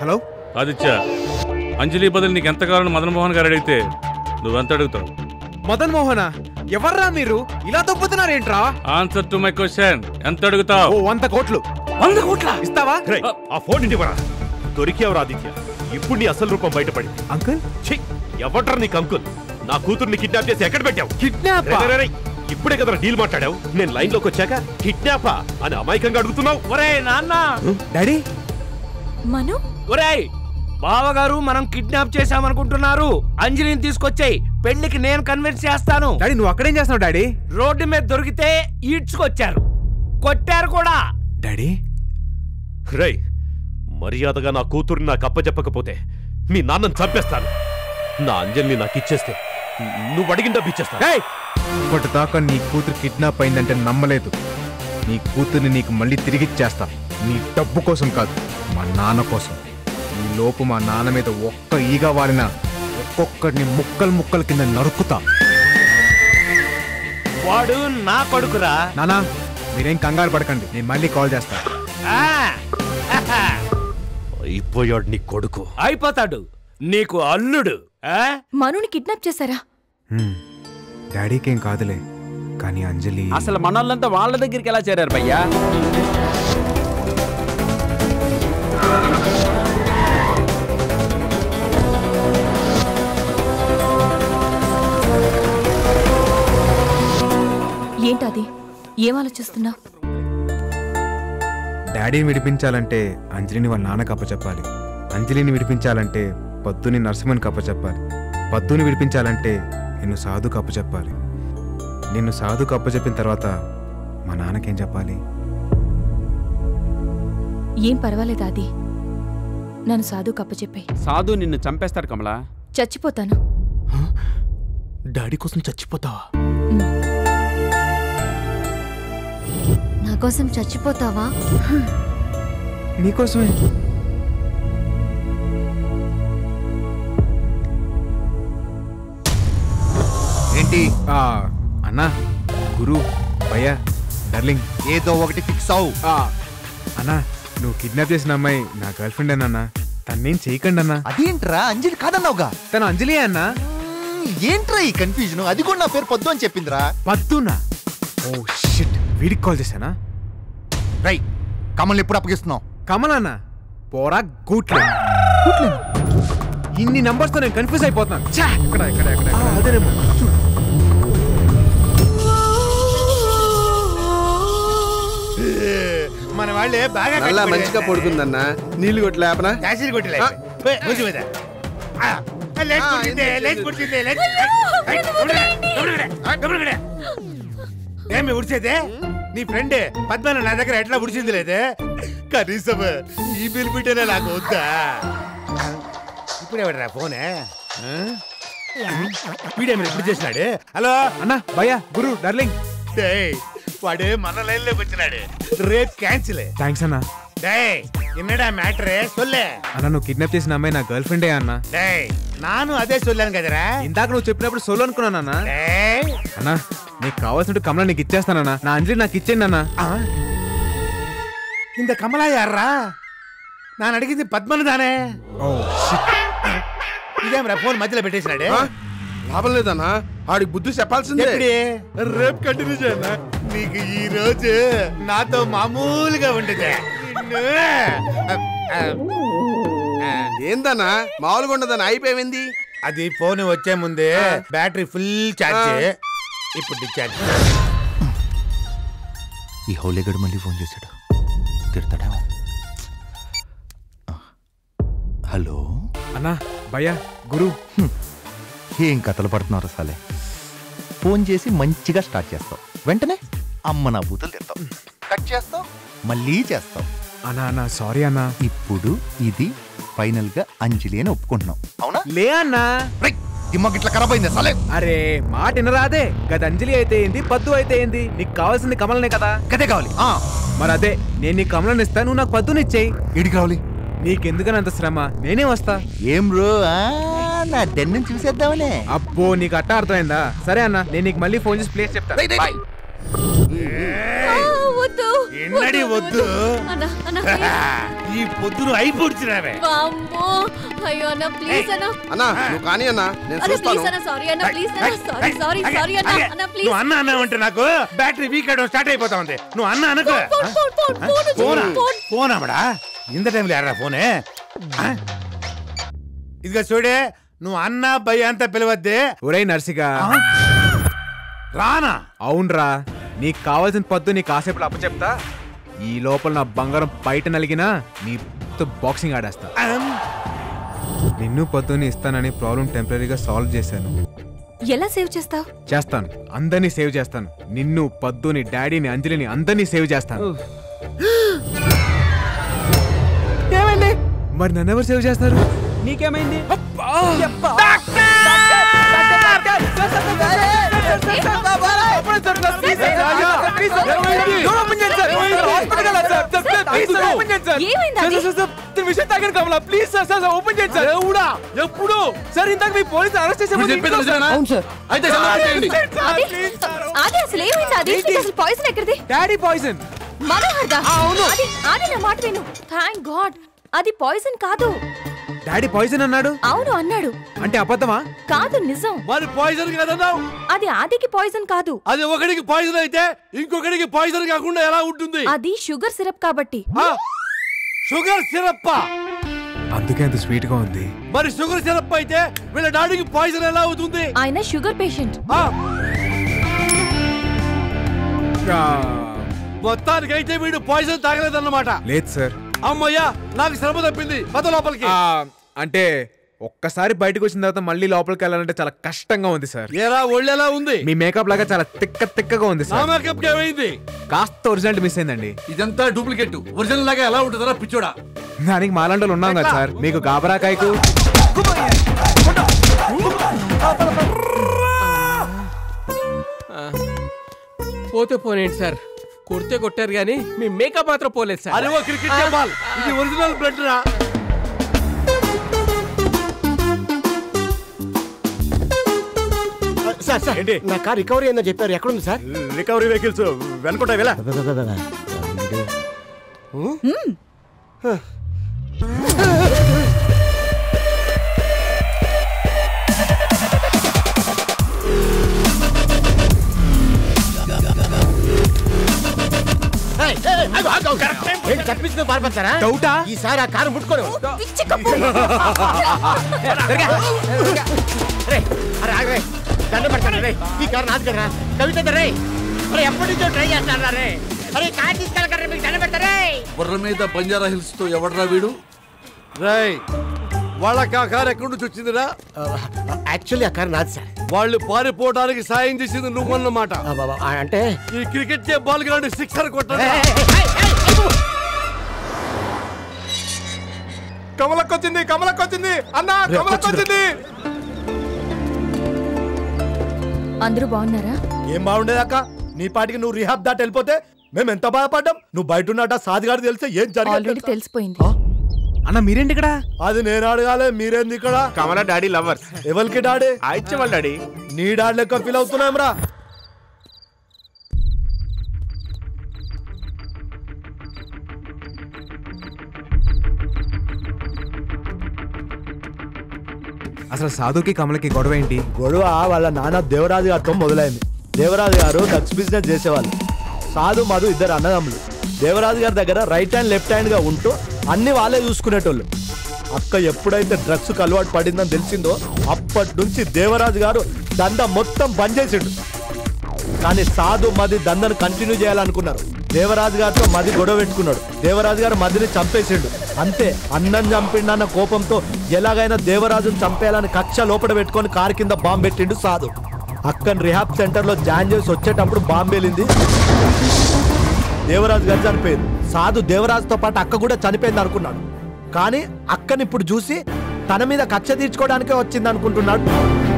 Hello Aditya అంజలి బదులు నీకు ఎంత కావాలని మదన్ మోహన్ గారు అడిగితే నువ్వెంత అడుగుతావు మదన్ మోహన ఎవర్రా మీరు ఇలా తప్పుతున్నారేంట్రా ఆన్సర్ టు మై క్వశ్చన్ ఎంత ఓ అడుగుతావు వంద కోట్లు వంద కోట్ల ఇస్తావా రేయ్, ఆ ఫోన్ ఇంటివరా దొరికావు ఆదిత్య ఇప్పుడు నీ అసలు రూపం బయటపడింది అంకుల్ ఛీ ఎవట్రా నీకు అంకుల్ నా కూతుర్ని కిడ్నాప్ చేసి ఎక్కడ పెట్టావు కిడ్నాప్ రే, రే, రే, ఇప్పుడే కదా డీల్ మాట్లాడావు నేను లైన్ లోకి వచ్చాక కిడ్నాపా అని అమాయకంగా అడుగుతున్నావు ఒరే నాన్న డాడీ మను ఒరేయ్ బావగారు మనం కిడ్నాప్ చేశామనుకుంటున్నారు అంజలిని తీసుకొచ్చేయ్ పెళ్లికి నేను కన్విన్స్ చేస్తాను డాడీ నువ్వు అక్కడేం చేస్తున్నావు డాడీ రోడ్డు మీద దొరికితే ఈడ్చుకొచ్చారు కొట్టారు కూడా డాడీ రేయ్ మర్యాదగా నా కూతుర్ని నాకు అప్పచెప్పకపోతే మీ నాన్నని చంపేస్తాను నా అంజలిని నాకు ఇచ్చేస్తే నువ్వు అడిగిన డబ్బు ఇచ్చేస్తాను ఏయ్! ఇప్పటిదాకా నీ కూతురు కిడ్నాప్ అయిందంటే నమ్మలేదు నీ కూతుర్ని నీకు మళ్ళీ తిరిగిచ్చేస్తా నీ డబ్బు కోసం కాదు మా నాన్న కోసం ఈ లోపు మా నాన్న మీద ఒక్క ఈగ వాలినా ఒక్కొక్కడిని ముక్కలు ముక్కల కింద నరుకుతా వాడు నా కొడుకురా నానా మీరేం కంగారు పడకండి నేను మళ్ళీ కాల్ చేస్తా ఆ, అయిపోయాడు నీ కొడుకు అయిపోతాడు నీకు అల్లుడు ఆ? మనుని కిడ్నాప్ చేశారా హ్మ్. డాడీకేం కాదులే కానీ అంజలి అసలు మనోళ్ళంతా వాళ్ళ దగ్గరికి ఎలా చేరారు భయ్యా ఏంటది ఏం ఆలోచిస్తున్నా డాడీని విడిపించాలంటే అంజలిని వాళ్ళ నాన్నకు అప్పచెప్పాలి అంజలిని విడిపించాలంటే పద్దుని నరసింహన్ అప్పచెప్పాలి పద్దుని విడిపించాలంటే నిన్ను సాధుకు అప్పచెప్పాలి నిన్ను సాధుకు అప్పచెప్పిన తర్వాత మా నాన్నకేం చెప్పాలి ఏం పర్వాలేదు అది నన్ను సాధు కప్పచెప్పాయి సాధు నిన్ను చంపేస్తాడు కమలా చచ్చిపోతాను డాడీ కోసం చచ్చిపోతావా నా కోసం చచ్చిపోతావా నీకోసమే ఏంటి ఆ, అన్నా గురు భయ్య డర్లింగ్ ఏదో ఒకటి ఫిక్స్ అవు ఆ, అన్నా నువ్వు కిడ్నాప్ చేసిన అమ్మాయి నా గర్ల్ ఫ్రెండ్ అన్నా తన్నేం చేయకండి అన్నా అదేంట్రా అంజలి కాదన్నావుగా తను అంజలి అన్నా మ్మ్, ఏంట్రా ఈ కన్ఫ్యూజన్ అది కూడా నా పేరు పొద్దు అని చెప్పిందిరా పద్దునా ఓ షిట్ వీడికి కాల్ చేశానా రై కమల్ని ఎప్పుడు అప్పగిస్తున్నావు కమల్ అన్న పోరా గూట్లే గూట్లే ఇన్ని నంబర్స్ తో నేను కన్ఫ్యూజ్ అయిపోతున్నాను ఛా! ఎక్కడ ఎక్కడ ఎక్కడ ఎక్కడ? అదేనేమో చూడు. మన వాళ్ళే బాగా నల్ల మంచిగా పడుకుందన్న నీళ్లు కొట్టి లేపనా యాసిడ్ కొట్టి ఆ. రోజు మీద ఆ, లేచి ఆ, కూర్చుంది, ఏంది, లేచి ఏంది? కూర్చుంది, లేచి- ఏయ్, గబురుగా, గబురుగా, గబురుగా. ఏమి ఉడిచేదే నీ ఫ్రెండ్ పద్మన నా దగ్గర ఎట్లా ఉడిచింది లేదే కనీసం ఈ బిల్ బిడ్డనే నాకు వద్దా ఇప్పుడు ఎవడరా ఫోనే ఆ? వీడే మీరు ఎప్పుడు చేసినాడు హలో అన్నా భయ్య గురు డార్లింగ్ డేయ్ వాడు మన లైన్ లోకి వచ్చినాడు రేపు క్యాన్సిల్ థ్యాంక్స్ అన్నా டேய் என்னடா மேட்ரு சொல்லு అన్న నువ్వు కిడ్నాప్ చేసిన అమ్మాయి నా గర్ల్ ఫ్రెండే అన్న டேய் நானும் அதே சொல்லாను కదరా ఇందాక నువ్వు చెప్పినప్పుడు సోలో అనుకున్నాను అన్న டேய் అన్నా నీకు కావాల్సిన కమలా నీకు ఇచ్చేస్తానన్నా నా అంజలి నాకు ఇచ్చేయండి అన్న ఆ? இந்த கமலா யாரா நான் అడిగింది పద్మను దానే ఓ షిట్ ఇదేమరా ఫోన్ మధ్యలో పెట్టేసినాడే ఆ? లాభం లేదన్నా ఆడికి బుద్ధి చెప్పాల్సిందే ఎప్పుడు రేపు కంటిన్యూ చేయనా నీకు ఈ రోజు నాతో మామూలుగా ఉండదు నిన్ను ఆ, ఆ, ఆ, ఏందన్నా మామూలుగా ఉండదని అయిపోయింది అది ఫోన్ వచ్చే ముందే బ్యాటరీ ఫుల్ ఛార్జ్ ఇప్పుడు డిశ్చార్జ్ ఈ హౌలేగడు మళ్ళీ ఫోన్ చేశాడు తిడతాడేమో హలో అన్నా భయ్య గురు ఏం కథలు పడుతున్నారు సాలే ఫోన్ చేసి మంచిగా స్టార్ట్ చేస్తావు వెంటనే అమ్మ నా బూతులు తిడతావు కట్ చేస్తావు మళ్ళీ చేస్తావు అన్నా అన్నా సారీ అన్నా ఇప్పుడు ఇది ఫైనల్ గా అంజలి అని ఒప్పుకుంటున్నావు అవునా లే అన్నా రేయ్, దిమాగ్ ఇట్లా ఖరాబ్ అయిందా సాలే అరే మాట వినరాదే గద అంజలి అయితే ఏంది పద్దు అయితే ఏంది నీకు కావాల్సింది కమలనే కదా కదే కావాలి ఆ, మరి అదే నేను నీకు కమలని ఇస్తా నువ్వు నాకు పద్దునిచ్చేయి ఏడికి రావాలి నీకెందుకని అంత శ్రమ నేనే వస్తా ఏం బ్రో ఆ, నా డెన్ చూసేద్దామనే అబ్బో నీకు అట్ట అర్థమైందా సరే అన్న నేను నీకు మళ్ళీ ఫోన్ చేసి ప్లేస్ చెప్తా రేయ్, రేయ్, రేయ్. వద్దు ఎన్నడి వద్దు అన్నా అన్నా ఈ పొద్దును అయిపోడ్చినావే వామ్మో అయ్యో అన్న ప్లీజ్ అన్న అన్నా నువ్వు కానీ అన్నా నేను అన్న చూస్తాను ప్లీజ్ అన్న సారీ అన్న ప్లీజ్ అన్న సారీ సారీ సారీ అన్న అన్న ప్లీజ్ నువ్వు అన్న అన్న అంటే నాకు బ్యాటరీ వీక్ అవడం స్టార్ట్ అయిపోతా ఉంది నువ్వు అన్న అనుకో ఫోన్ ఫోన్ ఫోన్ ఫోన్ ఫోనా ఫోన్ ఫోన్ అమ్మడా ఇంత టైంలో ఎర్రా ఫోనే ఆ? ఇదిగో చూడే నువ్వు అన్న భయ్య అంతా పిలవద్దే ఒరే నర్సిగా రానా అవునరా నీకు కావాల్సిన పద్దు నీ కాసేపు అప్ప చెప్తా ఈ లోపల నా బంగారం బయట నలిగినా నీ బాక్సింగ్ ఆడేస్తా నిన్ను పద్దుని ఇస్తానని ప్రాబ్లం టెంపరీగా సాల్వ్ చేశాను ఎలా సేవ్ చేస్తావు చేస్తాను అందరినీ సేవ్ చేస్తాను నిన్ను పద్దుని డాడీని అంజలిని అందరినీ సేవ్ చేస్తాను ఏమైంది మరి నన్ను ఎవరు సేవ్ చేస్తారు నీకేమైంది ఏమైంది అది? విషయం తాగండి Kamala please sir sir open చేయండి సార్ ఎవడా ఎప్పుడు సార్ ఇందాక మీ పోలీసు అరెస్ట్ చేసే అవును సార్ అయితే అది అది అసలు ఏమైంది అది నీకు అసలు పాయిజన్ ఎక్కడిది డాడీ పాయిజన్ మనోహర్దా అది అది నా మాట విను థ్యాంక్ గాడ్ అది పాయిజన్ కాదు డాడీ పాయిజన్ అన్నాడు అవును అన్నాడు అంటే అబద్ధమా కాదు నిజం మరి పాయిజన్ కదన్నావు అది ఆదికి పాయిజన్ కాదు అది ఒకడికి పాయిజన్ అయితే ఇంకొకడికి పాయిజన్ కాకుండా ఎలా ఉంటుంది అది షుగర్ సిరప్ కాబట్టి షుగర్ సిరప్ అందుకే అంత స్వీట్ గా ఉంది మరి షుగర్ సిరప్ అయితే వీళ్ళ డాడీకి పాయిజన్ ఎలా అవుతుంది ఆయన షుగర్ పేషెంట్ మొత్తానికి అయితే వీడు పాయిజన్ తాగలేదన్నమాట లేదు సార్ అమ్మయ్యా నాకు శ్రమ తప్పింది పద లోపలికి ఆ, అంటే ఒక్కసారి బయటకు వచ్చిన తర్వాత మళ్ళీ లోపలికి వెళ్ళాలంటే చాలా కష్టంగా ఉంది సార్ ఏరా ఒళ్ళెలా ఉంది మీ మేకప్ లాగా చాలా తిక్క తిక్కగా ఉంది నా సార్ మేకప్ ఏమైంది కాస్త ఒరిజినల్ మిస్ అయిందండి ఇదంతా డూప్లికేట్ ఒరిజినల్ లాగా ఎలా ఉంటుందరా పిచ్చోడా దానికి మాలాంటి వాళ్ళు ఉన్నాం కదా సార్ మీకు గాబరా కాయకు పోతే పోనేంటి సార్ కొడితే కొట్టారు కానీ మీ మేకప్ మాత్రం పోలేదు సార్ అరే ఓ క్రికెట్ బాల్ ఇది ఒరిజినల్ బ్లడ్ రా సార్ సార్ నా కార్ రికవరీ అయిందని చెప్పారు ఎక్కడుంది సార్ రికవరీ వెహికల్స్ వెనుకుంటా వెళ్ళా ఏంటి తప్పించుకుని పారిపోతారా డౌటా ఈసారి ఆ కారు ముట్టుకోను పిచ్చి కప్పు. అరే ఆగరే దండ పడతాను రే ఈ కారు నాది కదరా కవిత రే అరే ఎప్పటి నుంచో ట్రై చేస్తాను రే అరే కార్ తీసుకెళ్ళకరా మీకు దండ పెడతారే బుర్ర మీద బంజారా హిల్స్ తో ఎవడరా వీడు రై వాళ్ళకి ఆ కారు ఎక్కడి నుంచి వచ్చిందిరా యాక్చువల్లీ ఆ కారు నాది సార్ వాళ్ళు పారిపోవడానికి సాయం చేసింది నువ్వన్నమాట ఆ, బాబా, ఆ, అంటే ఈ క్రికెట్ కే బాల్ గ్రౌండ్ సిక్సర్ కొట్టా కమలకొచ్చింది కమలకొచ్చింది అన్న కమలకొచ్చింది అందరూ బాగున్నారా ఏం బాగుండేదాకా నీ పాటికి నువ్వు రిహాబ్ దాటి వెళ్ళిపోతే మేము ఎంత బాధపడ్డాం నువ్వు బయట ఉన్నట్ట సాదిగాడు తెలిస్తే ఏం ఆల్రెడీ జరిగింది తెలిసిపోయింది అన్న మీరేంటి ఇక్కడ అది నేను అడగాలి మీరేంది ఇక్కడ కమల డాడీ లవర్ ఎవరికి డాడీ ఆయిచ్చే వాళ్ళ డాడీ నీ డాడీ లెక్క ఫీల్ అవుతున్నాం రా అసలు సాధుకి కమలకి గొడవ ఏంటి గొడవ వాళ్ళ నాన్న దేవరాజు గారితో మొదలైంది దేవరాజు గారు డ్రగ్స్ బిజినెస్ చేసేవాళ్ళు సాధు మధు ఇద్దరు అన్నదమ్ములు దేవరాజు గారి దగ్గర రైట్ హ్యాండ్ లెఫ్ట్ హ్యాండ్ గా ఉంటూ అన్ని వాళ్ళే చూసుకునేటోళ్ళు అక్క ఎప్పుడైతే డ్రగ్స్ కు అలవాటు పడిందని తెలిసిందో అప్పటి నుంచి దేవరాజు గారు దంద మొత్తం బంద్ చేసిండు కానీ సాధు మది దందను కంటిన్యూ చేయాలనుకున్నారు దేవరాజు గారితో మది గొడవ పెట్టుకున్నాడు దేవరాజు గారు మదిని చంపేసిండు అంతే అన్నం చంపిండన్న కోపంతో ఎలాగైనా దేవరాజును చంపేయాలని కక్ష లోపల పెట్టుకొని కారు కింద బాంబు పెట్టిండు సాధు అక్కని రిహాబ్ సెంటర్ లో జాయిన్ చేసి వచ్చేటప్పుడు బాంబు వెళ్ళింది దేవరాజు గారు చనిపోయింది సాధు దేవరాజుతో పాటు అక్క కూడా చనిపోయింది అనుకున్నాడు కానీ అక్కని ఇప్పుడు చూసి తన మీద కక్ష తీర్చుకోవడానికే వచ్చింది అనుకుంటున్నాడు